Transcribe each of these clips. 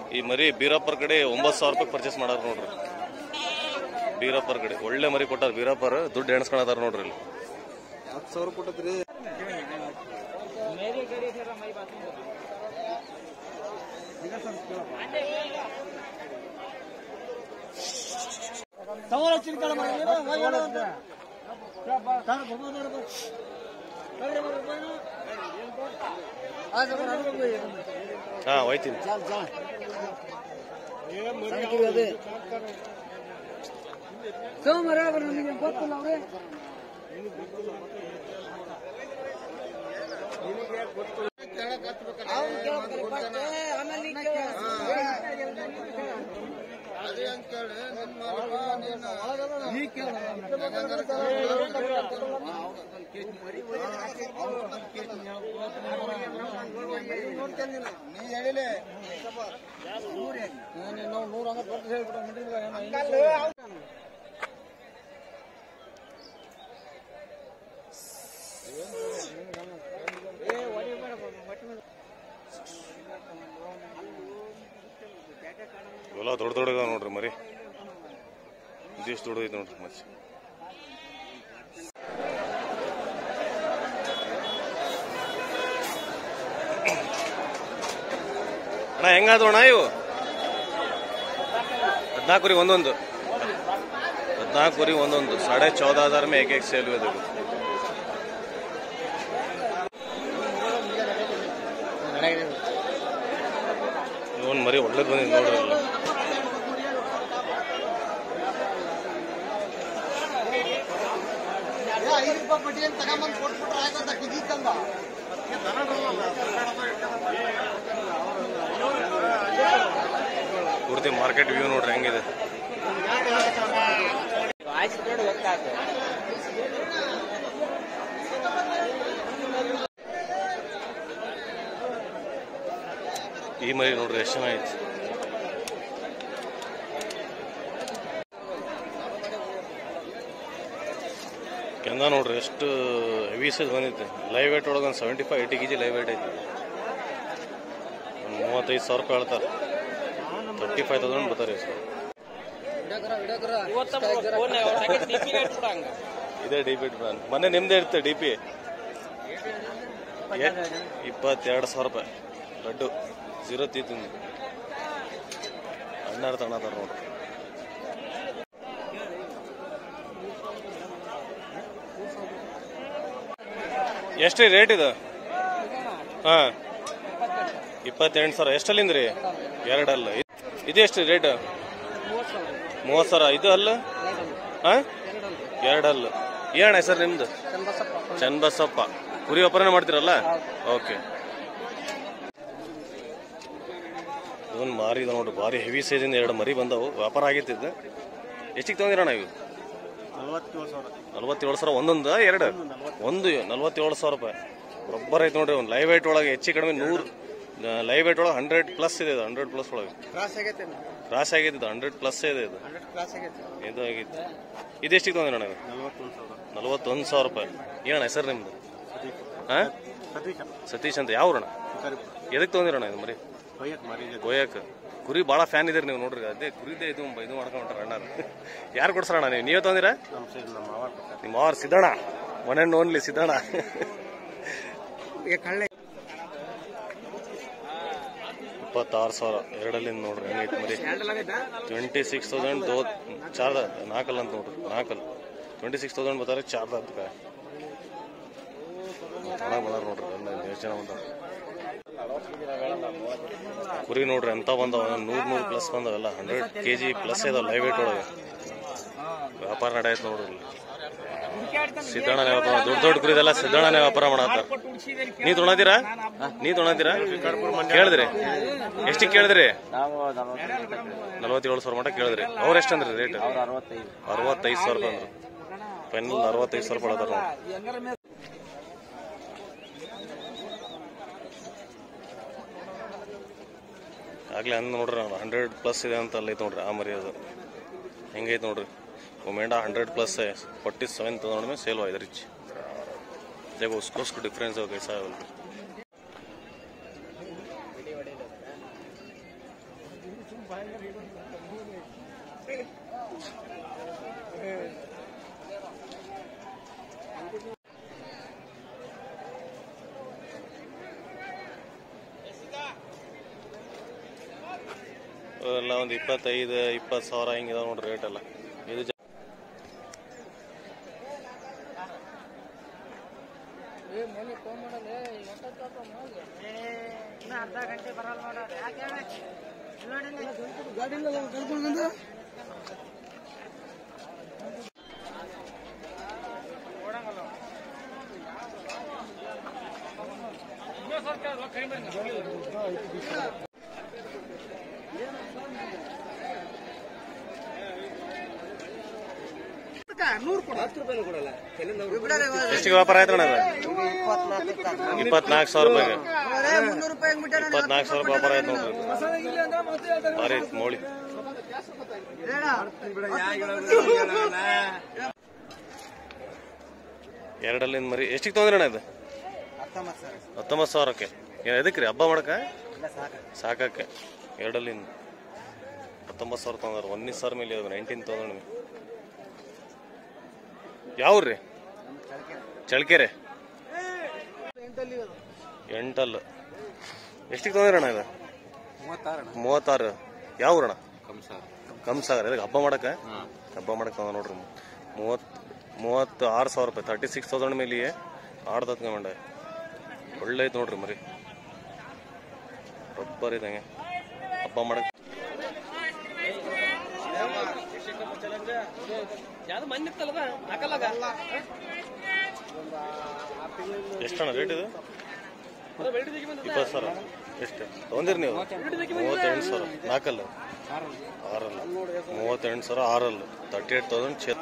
ಈ ಮರಿ ಬೀರಪ್ಪರ್ ಕಡೆ ಒಂಬತ್ತು ಸಾವಿರ ರೂಪಾಯಿ ಪರ್ಚೇಸ್ ಮಾಡಾರ ನೋಡ್ರಿ ಬೀರಪ್ಪರ್ ಕಡೆ ಒಳ್ಳೆ ಮರಿ ಕೊಟ್ಟಾರ ಬೀರಪ್ಪರ್ ದುಡ್ಡು ಎಣಿಸ್ಕೊಳತಾರ ನೋಡ್ರಿ ಇಲ್ಲಿ ಹತ್ತು ಸಾವಿರ ಕೊಟ್ಟತ್ರಿ ಹಾ ಹೋಯ್ತೀನಿ ಇವೆಲ್ಲ ದೊಡ್ಡ ದೊಡ್ಡ ಇದಾವ ನೋಡ್ರಿ ಮರಿ ಇದಿಷ್ಟು ದೊಡ್ಡ ಐತೆ ನೋಡ್ರಿ ಮಚ್ಚಿ ಅಣ್ಣ ಹೆಂಗಾದ್ರು ಅಣ್ಣ ಇವು ಹದಿನಾಲ್ಕು ರೀ ಒಂದೊಂದು ಹದಿನಾಲ್ಕು ರೀ ಒಂದೊಂದು ಸಾಡೆ ಚೌದ ಹಜಾರ್ ಮೇ ಏಕ್ ಏಕ್ ಸೇಲ್ ಇದೆ ಇವನ್ ಮರಿ ಒಳ್ಳೇದು ಬಂದಿದೆ ನೋಡ್ರಿ ಅಲ್ಲಿ. ಪೂರ್ತಿ ಮಾರ್ಕೆಟ್ ವ್ಯೂ ನೋಡ್ರಿ ಹೆಂಗಿದೆ ಈ ಮರಿ ನೋಡ್ರಿ ಎಷ್ಟು ಚೆನ್ನಾಗೈತಿ ಕೆಂದ ನೋಡ್ರಿ ಎಷ್ಟು ಹೆವಿ ಸೈಜ್ ಬಂದೈತೆ ಲೈವ್ ವೇಟ್ ಒಳಗೆ ಒಂದು seventy five eighty K G live weight ಐತಿ ಒಂದು ಮೂವತ್ತೈದು ಸಾವಿರ ರೂಪಾಯಿ ಹೇಳ್ತಾರೆ ತರ್ಟಿ ಫೈವ್ ತೌಸಂಡ್ ಬರ್ತಾರೆ ಸರ್ ಇದೇ ಡಿ ಪಿ ಪ್ಲಾನ್ ಮೊನ್ನೆ ನಿಮ್ದೇ ಇರುತ್ತೆ ಡಿ ಪಿ ಇಪ್ಪತ್ತೆರಡು ಸಾವಿರ ರೂಪಾಯಿ ಲಡ್ಡು ಜೀರೋ ತೀತಿಂದು ಹನ್ನೆರಡು ತಗೊಳತಾರ ನೋಡ್ರಿ ಎಷ್ಟು ರೇಟ್ ಇದು ಹಾ ಇಪ್ಪತ್ತೆಂಟು ಸಾವಿರ ಎಷ್ಟಲ್ಲಿಂದ ರೀ ಎರಡಲ್ಲ ಇದು ಎಷ್ಟು ರೇಟ್ ಮೂವತ್ತು ಸಾವಿರ ಇದು ಅಲ್ಲ ಹಾ ಎರಡಲ್ಲ ಏನ ಹೆಸರು ನಿಮ್ದು ಚನ್ನಬಸಪ್ಪ ಕುರಿ ವ್ಯಾಪಾರನೇ ಮಾಡ್ತೀರಲ್ಲ ಓಕೆ ಇವನ್ ಮಾರಿ ಇದೆ ನೋಡ್ರಿ ಭಾರಿ ಹೆವಿ ಸೈಜಿಂದ ಎರಡು ಮರಿ ಬಂದವು ವ್ಯಾಪಾರ ಆಗೈತಿ ಇದು ಎಷ್ಟಿಗೆ ತಗೊಂಡಿರೋಣ ಇವು ನಲವತ್ತೇಳು ಸಾವಿರ ನಲ್ವತ್ತೇಳು ಸಾವಿರ ಒಂದೊಂದು ಎರಡು ಒಂದು ನಲ್ವತ್ತೇಳು ಸಾವಿರ ರೂಪಾಯಿ ರಬ್ಬರ್ ಐತೆ ನೋಡ್ರಿ ಒಂದು ಲೈವ್ ವೇಟ್ ಒಳಗೆ ಹೆಚ್ಚು ಕಡಿಮೆ ನೂರು ಲೈವ್ ವೇಟ್ ಒಳಗೆ ಹಂಡ್ರೆಡ್ ಪ್ಲಸ್ ಇದೆ ಇದು ಹಂಡ್ರೆಡ್ ಪ್ಲಸ್ ಒಳಗೆ ಕ್ರಾಸ್ ಆಗೈತೆ ಕ್ರಾಸ್ ಆಗೈತೆ ಇದು ಹಂಡ್ರೆಡ್ ಪ್ಲಸ್ ಇದೆ ಇದು ಹಂಡ್ರೆಡ್ ಕ್ರಾಸ್ ಆಗೈತೆ ಇದು ಆಗೈತೆ ಇದೆಷ್ಟಿಗೆ ತೊಗೊಂಡಿರೋಣ ಇವು ನಲವತ್ತೊಂದು ಸಾವಿರ ನಲ್ವತ್ತೊಂದು ಸಾವಿರ ರೂಪಾಯಿ ಏನಣ್ಣ ಹೆಸರು ನಿಮ್ದು ಹಾ ಸತೀಶ ಸತೀಶ್ ಅಂತ ಯಾವ ಊರಣ್ಣ ಎದಕ್ಕೆ ತೊಗೊಂಡಿರೋಣ ಇದು ಮರಿ ಹೊಯ್ಯಕ್ ಮಾರಿ ಗೋಯಕ್ ಕುರಿ ಭಾಳ ಫ್ಯಾನ್ ಇದೀರಿ ನೀವು ನೋಡ್ರಿ ಅದೇ ಕುರಿದೇ ಇದು ಇದು ಮಾಡ್ಕೊಂಡ್ರ ಅಣ್ಣ ಯಾರು ಕೊಡ್ಸರಣ್ಣ ನೀವು ನೀವೇ ತೊಗೊಂದಿರಾ ನಮ್ಮ ಸೈಡ್ ನಮ್ಮ ಮಾವ ಕೊಡ್ತಾರೆ ನಿಮ್ಮ ಅವ್ರ Siddanna one and only Siddanna ಕಳ್ಳೆ ಇಪ್ಪತ್ತಾರು ಸಾವಿರ ಎರಡಲ್ಲಿಂದ ನೋಡ್ರಿ ಹೆಂಗೈತೆ ಮರಿ ಟ್ವೆಂಟಿ ಸಿಕ್ಸ್ ತೌಸಂಡ್ ದೋ ಚಾರ್ದ ನಾಲ್ಕಲ್ಲ ಅಂತ ನೋಡ್ರಿ ನಾಲ್ಕಲ್ಲ ಟ್ವೆಂಟಿ ಸಿಕ್ಸ್ ತೌಸಂಡ್ ಬರ್ತಾರೆ ಚಾರ್ದ ಅದಕ್ಕೆ ಚೆನ್ನಾಗಿ ಬಂದಾರ ನೋಡ್ರಿ ಎಲ್ಲ ಎಷ್ಟು ಜನ ಬಂದಾರ ಕುರಿ ನೋಡ್ರಿ ಎಂತ ಬಂದವ ನೂರ್ ನೂರ್ ಪ್ಲಸ್ ಬಂದವೆಲ್ಲ ಹಂಡ್ರೆಡ್ ಕೆ ಜಿ ಪ್ಲಸ್ ಇದಾವ ಲೈವ್ ವೇಟ್ ಒಳಗೆ ವ್ಯಾಪಾರ ನಡೆಯತ್ ನೋಡ್ರಿ ಇಲ್ಲಿ ಸಿದ್ದಣ್ಣನೇ ವ್ಯಾಪಾರ ದೊಡ್ಡ ದೊಡ್ಡ ಕುರಿದೆಲ್ಲ ಸಿದ್ದಣ್ಣನೇ ವ್ಯಾಪಾರ ಮಾಡತ್ತಾರ ನೀ ತೊಗೊಂಡಿರಾ ನೀ ತೊಗೊಂಡಿರಾ ಕೇಳಿದ್ರಿ ಎಷ್ಟಿಗೆ ಕೇಳಿದ್ರಿ ನಲವತ್ತೇಳು ಸಾವಿರ ಮಟ್ಟ ಕೇಳಿದ್ರಿ ಅವ್ರ ಎಷ್ಟಂದ್ರಿ ರೇಟ್ ಅರವತ್ತೈದು ಅರವತ್ತೈದು ಸಾವಿರ ರೂಪಾಯಿ ಅಂದ್ರು ಫೈನಲ್ ಅರವತ್ತೈದು ಸಾವಿರ ರೂಪಾಯಿ ಅದಾರ ನೋಡಿ ಆಗ್ಲೇ ಅಂದ್ ನೋಡ್ರಿ ನಾನು ಹಂಡ್ರೆಡ್ ಪ್ಲಸ್ ಇದೆ ಅಂತ ಅಲ್ಲೈತೆ ನೋಡ್ರಿ ಆ ಮರಿ ಅದು ಹೆಂಗೈತೆ ನೋಡ್ರಿ ಒಮೆಂಡ हंड्रेड प्लस है फोर्टी सेवन थाउजेंड में सेल हुआ इधर ही देखो उसको उसको डिफरेंस हो कैसा है बोल के। ಎಲ್ಲ ಒಂದು ಇಪ್ಪತ್ತೈದು ಇಪ್ಪತ್ತು ಸಾವಿರ ಹಿಂಗಿದಾವೆ ನೋಡ್ರಿ ರೇಟ್ ಎಲ್ಲ ಇದು ಜಾ- ಅರ್ಧ ಗಂಟೆ ಬರಲ್ಲ ನೋಡ್ರಿ ಯಾಕೆ ಎಷ್ಟಿಗೆ ವ್ಯಾಪಾರ ಆಯ್ತು ಅಣ್ಣ ಇಪ್ಪತ್ನಾಲ್ಕು ಸಾವಿರ ರೂಪಾಯಿಗೆ ಇಪ್ಪತ್ನಾಲ್ಕು ಸಾವಿರ ರೂಪಾಯಿ ವ್ಯಾಪಾರ ಆಯ್ತು ನೋಡ್ರಿ ಭಾರಿ ಐತ್ ಮೌಳಿ ಎರಡಲ್ಲಿಂದ ಮರಿ ಎಷ್ಟಿಗೆ ತೊಂದ್ರೆ ಅಣ್ಣ ಇದು ಹತ್ತೊಂಬತ್ತು ಸಾವಿರಕ್ಕೆ ಏನು ಎದಕ್ಕೆ ರೀ ಹಬ್ಬ ಮಾಡಕ ಸಾಕಕ್ಕೆ ಎರಡಲ್ಲಿಂದ ಹತ್ತೊಂಬತ್ತು ಸಾವಿರ ತೊಗೊಂಡ್ರೆ ಒಂದನೇ ಸಾವಿರ ಮೇಲೆ ನೈನ್ಟೀನ್ ತೊಗೊಂಡ್ರಿ ಯಾವ್ರಿ ಚಳ್ಕೆರೆ ಎಂಟಲ್ಲು ಎಷ್ಟಿಗೆ ತೊಗೊಂಡ್ರಣ್ಣ ಇದು ಮೂವತ್ತಾರು ಯಾವ ಊರಣ್ಣ ಕಂಸಾಗರ ಇದಕ್ಕೆ ಹಬ್ಬ ಮಾಡಕ ಹಬ್ಬ ಮಾಡಕ್ ತಂದ ನೋಡ್ರಿ ಮೂವತ್ ಮೂವತ್ತು ಆರು ಸಾವಿರ ರೂಪಾಯಿ ತರ್ಟಿ ಸಿಕ್ಸ್ ತೌಸಂಡ್ ಮೇಲೆ ಆಡ್ದ ಹತ್ಕೊಂಡ ಒಳ್ಳೆ ಐತೆ ನೋಡ್ರಿ ಮರಿ ರಬ್ಬರ್ ಇದಂಗೆ ಹಬ್ಬ ಮಾಡಕ್ ಎಷ್ಟಣ್ಣ ರೇಟ್ ಇದು ಇಪ್ಪತ್ತು ಸಾವಿರ ಎಷ್ಟು ತೊಗೊಂದಿರಿ ನೀವು ಮೂವತ್ತೆಂಟು ಸಾವಿರ ನಾಲ್ಕಲ್ಲ ಆರಲ್ಲ ಮೂವತ್ತೆಂಟು ಸಾವಿರ ಆರಲ್ಲ ತರ್ಟಿ ಏಟ್ ತೌಸಂಡ್ ಚೇ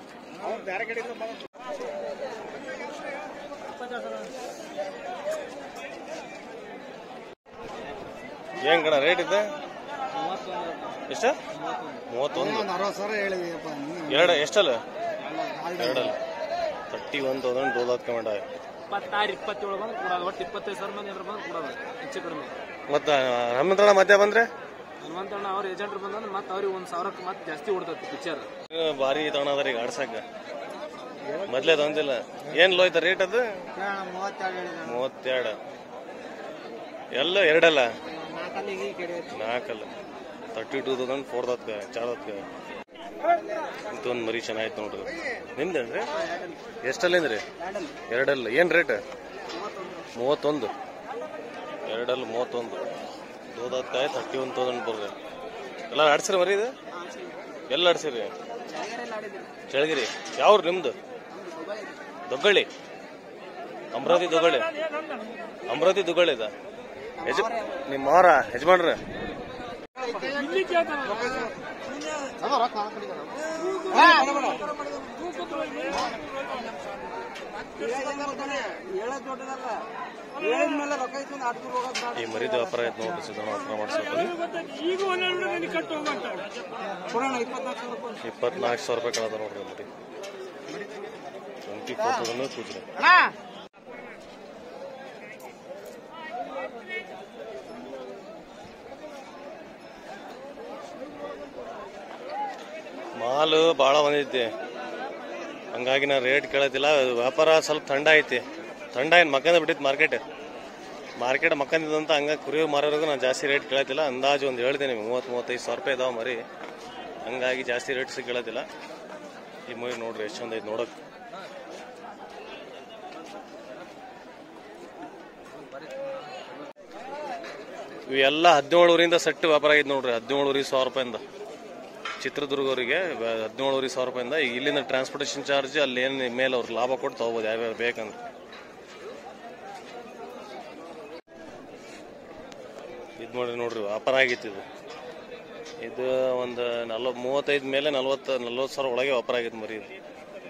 ಏನ್ ಕಣ ರೇಟ್ ಇದೆ ಎಷ್ಟು ಮೂವತ್ತೊಂದು ಅರವತ್ತು ಸಾವಿರ ಹೇಳಿದೀಯಪ್ಪ ಎರಡು ಎಷ್ಟಲ್ಲ ಎರಡಲ್ಲ ತರ್ಟಿ ಒನ್ ತೌಸಂಡ್ ಡೋಲ್ ಹತ್ಕೊಂಡ ಇಪ್ಪತ್ತಾರು ಇಪ್ಪತ್ತೇಳು ಬಂದು ಕೊಡೋದು ಒಟ್ಟು ಇಪ್ಪತ್ತೈದು ಸಾವಿರ ಮಂದಿ ಅದ್ರ ಬಂದು ಕೊಡೋದು ಹೆಚ್ಚು ಕಡಿಮೆ ಮತ್ತ ಹನುಮಂತಣ್ಣ ಮಧ್ಯ ಬಂದ್ರೆ ಹನುಮಂತಣ್ಣ ಅವ್ರ ಏಜೆಂಟ್ರು ಬಂದ್ರೆ ಮತ್ತೆ ಅವ್ರಿಗೆ ಒಂದು ಸಾವಿರಕ್ಕೆ ಮತ್ತೆ ಜಾಸ್ತಿ ಹೊಡ್ತೈತಿ ಪಿಕ್ಚರ್ ಭಾರಿ ತಗೊಂಡದ ಈಗ ಆಡ್ಸಕ್ಕ ಮೊದ್ಲೇ ತಂದಿಲ್ಲ ಏನ್ ಲೋಯ್ತ ರೇಟ್ ಅದು ಮೂವತ್ತೆರಡು ಹೇಳಿದ ಮೂವತ್ತೆರಡು ಎಲ್ಲ ಎರಡಲ್ಲ ನಾಲ್ಕಲ್ಲಿಗೆ ಈ ಕಡೆ ನಾಲ್ಕಲ್ಲ ತರ್ಟಿ ಟೂ ತೌಸಂಡ್ ಫೋರ್ ದತ್ಕ ಚಾರ್ ದತ್ಕ ಇಂತೊಂದು ಮರಿ ಚೆನ್ನಾಗಿತ್ತು ನೋಡ್ರಿ ನಿಮ್ದೇನ್ರಿ ಎಷ್ಟಲ್ಲಿಂದ್ರಿ ಎರಡಲ್ಲ ಏನ್ ರೇಟ್ ಮೂವತ್ತೊಂದು ಎರಡಲ್ಲ ಮೂವತ್ತೊಂದು ದೋದತ್ಕಾಯಿ ತರ್ಟಿ ಒನ್ ತೌಸಂಡ್ ಬರ್ರಿ ಎಲ್ಲ ಆಡ್ಸಿರಿ ಮರಿ ಇದು ಎಲ್ಲ ಆಡ್ಸಿರಿ ಚಳಗಿರಿ ಯಾವ್ರು ನಿಮ್ದು ದೊಗ್ಗಳ್ಳಿ ಅಮರಾವತಿ ದೊಗ್ಗಳ್ಳಿ ಅಮರಾವತಿ ದೊಗ್ಗಳ್ಳಿ ಇದ ಯಜ ನಿಮ್ಮ ಮಾವರ ಯಜಮಾನ್ರ ಹೇಳೋದ್ ದೊಡ್ಡದಲ್ಲ ಹೇಳಿದ್ಮೇಲೆ ರೊಕ್ಕ ಇಸ್ಕೊಂಡು ಆಡ್ಕೊಂಡು ಹೋಗೋದು ಬೇಡ. ಈ ಮರಿದ ವ್ಯಾಪಾರ ಆಯ್ತು ನೋಡ್ರಿ ಸಿದ್ದಣ್ಣ ವ್ಯಾಪಾರ ಮಾಡಿಸ್ಬೇಕು ಕೊಡೋಣ ಇಪ್ಪತ್ನಾಲ್ಕು ಸಾವಿರ ರೂಪಾಯಿ ಇಪ್ಪತ್ನಾಲ್ಕು ಸಾವಿರ ರೂಪಾಯಿ ಕಳದ ನೋಡ್ರಿ ಮರಿ ಟ್ವೆಂಟಿ ಫೋರ್ ತೌಸಂಡ್ ಕೂತ್ರಿ ಮಾಲು ಭಾಳ ಬಂದೈತಿ ಹಂಗಾಗಿ ನಾ ರೇಟ್ ಕೇಳತ್ತಿಲ್ಲ ವ್ಯಾಪಾರ ಸ್ವಲ್ಪ ಥಂಡ ಐತಿ ಥಂಡ ಏನು ಮಕ್ಕಂದ ಬಿಟ್ಟಿತ್ತು ಮಾರ್ಕೆಟ್ ಮಾರ್ಕೆಟ್ ಮಕ್ಕಂದಿದ್ದಂತ ಹಂಗಾಗಿ ಕುರಿ ಮಾರೋರಿಗೂ ನಾನು ಜಾಸ್ತಿ ರೇಟ್ ಕೇಳತ್ತಿಲ್ಲ ಅಂದಾಜು ಒಂದು ಹೇಳ್ದೆ ನಿಮ್ಗೆ ಮೂವತ್ತು ಮೂವತ್ತೈದು ಸಾವಿರ ರೂಪಾಯಿ ಇದಾವೆ ಮರಿ ಹಂಗಾಗಿ ಜಾಸ್ತಿ ರೇಟ್ಸ್ ಕೇಳತ್ತಿಲ್ಲ ಈ ಮರಿ ನೋಡ್ರಿ ಎಷ್ಟು ಚಂದ ಐತಿ ನೋಡಕ್ ಇವೆಲ್ಲ ಹದಿನೇಳುವರಿಂದ ಸೆಟ್ ವ್ಯಾಪಾರ ಆಗೈತೆ ನೋಡ್ರಿ ಹದಿನೇಳುವರೆ ಸಾವಿರ ರೂಪಾಯಿಂದ ಚಿತ್ರದುರ್ಗವರಿಗೆ ಹದಿನೇಳುವರೆ ಸಾವಿರ ರೂಪಾಯಿಂದ ಈಗ ಇಲ್ಲಿಂದ ಟ್ರಾನ್ಸ್ಪೋರ್ಟೇಷನ್ ಚಾರ್ಜ್ ಅಲ್ಲಿ ಏನು ಮೇಲೆ ಅವ್ರಿಗೆ ಲಾಭ ಕೊಟ್ಟು ತಗೋಬೋದು ಯಾವ್ಯಾವ ಬೇಕಂದ್ರೆ ಇದು ನೋಡಿ ನೋಡ್ರಿ ವ್ಯಾಪಾರ ಆಗಿತ್ತು ಇದು ಇದು ಒಂದು ನಲ್ವ ಮೂವತ್ತೈದು ಮೇಲೆ ನಲ್ವತ್ತು ನಲ್ವತ್ತು ಸಾವಿರ ಒಳಗೆ ವ್ಯಾಪಾರ ಆಗಿತ್ತು ಮರಿ ಇದು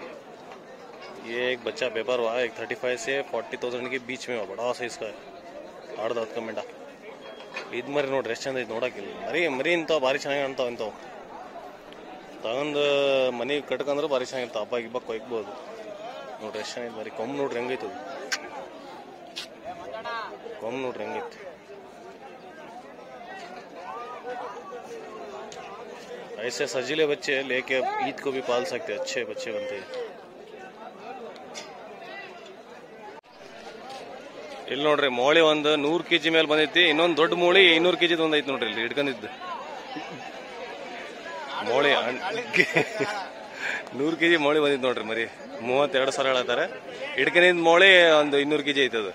एक बच्चा पेपर हुआ एक थर्टी फाइव से फोर्टी थाउजेंड के बीच में हुआ बड़ा साइज का है ಆಡ್ದ ಹತ್ಕೊಂಬೇಡ ಇದು ಮರಿ ನೋಡ್ರಿ ಎಷ್ಟು ಚಂದ ಐತೆ ನೋಡಕ್ಕಿಲ್ಲ ಮರಿ ಮರಿ ಇಂಥವು ಭಾರಿ ಚೆನ್ನಾಗಿ ಕಾಣ್ತಾವ ಇಂಥವು ತಗೊಂಡು ಮನೆಗೆ ಕಟ್ಕಂದ್ರೆ ಭಾರಿ ಚೆನ್ನಾಗಿರ್ತಾವ ಹಬ್ಬ ಗಿಬ್ಬ ಕೊಯ್ಬೋದು ನೋಡ್ರಿ ಎಷ್ಟು ಚೆನ್ನಾಗಿ ಮರಿ ಕೊಮ್ಮು ನೋಡ್ರಿ ಹೆಂಗೈತೆ ಅದು ಕೊಮ್ಮು ನೋಡ್ರಿ ಹೆಂಗೈತೆ ऐसे सजीले बच्चे लेके ईद को भी पाल सकते हैं अच्छे बच्चे बनते हैं ಇಲ್ಲಿ ನೋಡ್ರಿ ಮೋಳಿ ಒಂದು ನೂರು ಕೆ ಜಿ ಮೇಲೆ ಬಂದೈತಿ ಇನ್ನೊಂದು ದೊಡ್ಡ ಮೂಳಿ ಐನೂರು ಕೆ ಜಿದು ಒಂದೈತಿ ನೋಡ್ರಿ ಇಲ್ಲಿ ಹಿಡ್ಕೊಂಡಿದ್ದು ಮೋಳಿ ನೂರು ಕೆ ಜಿ ಮೋಳಿ ಬಂದಿದ್ದು ನೋಡ್ರಿ ಮರಿ ಮೂವತ್ತೆರಡು ಸಾವಿರ ಹೇಳತ್ತಾರೆ ಹಿಡ್ಕೊಂಡಿದ್ದ ಮೋಳಿ ಒಂದು ಇನ್ನೂರು ಕೆ ಜಿ ಐತದು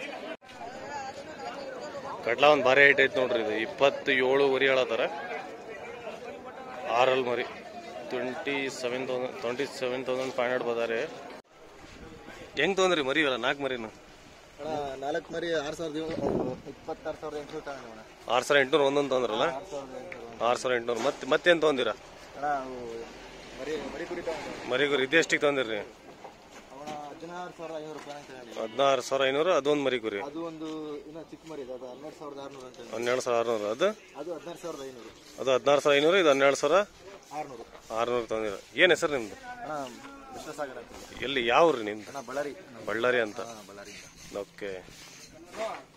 ಕಟ್ಲ ಒಂದು ಭಾರಿ ಹೈಟ್ ಐತಿ ನೋಡ್ರಿ ಇದು ಇಪ್ಪತ್ತು ಏಳು ವರಿ ಹೇಳತ್ತಾರ ಆರಲ್ ಮರಿ twenty seven thousand twenty seven thousand five hundred ಬದಾರೆ ಹೆಂಗ್ ತೊಂದ್ರಿ ಮರಿ ಇವೆಲ್ಲ ನಾಲ್ಕು ಮರಿನು ನಾಲ್ಕು ಮರಿ ಆರು ಸಾವಿರದ ಇಪ್ಪತ್ತಾರು ಸಾವಿರದ ಎಂಟುನೂರು ತಗೊಂಡು ಆರು ಸಾವಿರ ಎಂಟುನೂರು ಒಂದೊಂದು ತೊಂದ್ರಲ್ಲ ಆರು ಸಾವಿರ ಎಂಟುನೂರು ಮತ್ತೆ ಮತ್ತೇನು ತೊಗೊಂದಿರ ಅಣ್ಣ ಅವು ಮರಿ ಮರಿ ಕುರಿ ತಗೊಂಡು ಮರಿ ಗುರಿ ಇದೆಷ್ಟಿಗೆ ತೊಂದಿರಿ ಅವನ ಹದಿನಾರು ಸಾವಿರದ ಐನೂರು ರೂಪಾಯಿ ಅಂತ ಹೇಳಿ ಹದಿನಾರು ಸಾವಿರ ಐನೂರು ಅದೊಂದು ಮರಿ ಗುರಿ ಅದು ಒಂದು ಇನ್ನು ಚಿಕ್ಕ ಮರಿ ಇದೆ ಅದು ಹನ್ನೆರಡು ಸಾವಿರದ ಆರುನೂರು ಅಂತ ಹೇಳಿ ಹನ್ನೆರಡು ಸಾವಿರ ಆರುನೂರು ಅದು ಅದು ಹದಿನಾರು ಸಾವಿರದ ಐನೂರು ಅದು ಹದಿನಾರು ಸಾವಿರ ಐನೂರು ಇದು ಹನ್ನೆರಡು ಸಾವಿರ ಆರುನೂರು ಆರುನೂರು ತೊಂದಿರ ಏನು ಹೆಸರು ನಿಮ್ದು ಅಣ್ಣ ವಿಶ್ವಸಾಗರ ಅಂತ ಹೇಳಿ. ಎಲ್ಲಿ ಯಾವ ಊರು ನಿಮ್ದು ಅಣ್ಣ ಬಳ್ಳಾರಿ ಬಳ್ಳಾರಿ ಅಂತ ಹಾಂ ಬಳ್ಳಾರಿಯಿಂದ ಓಕೆ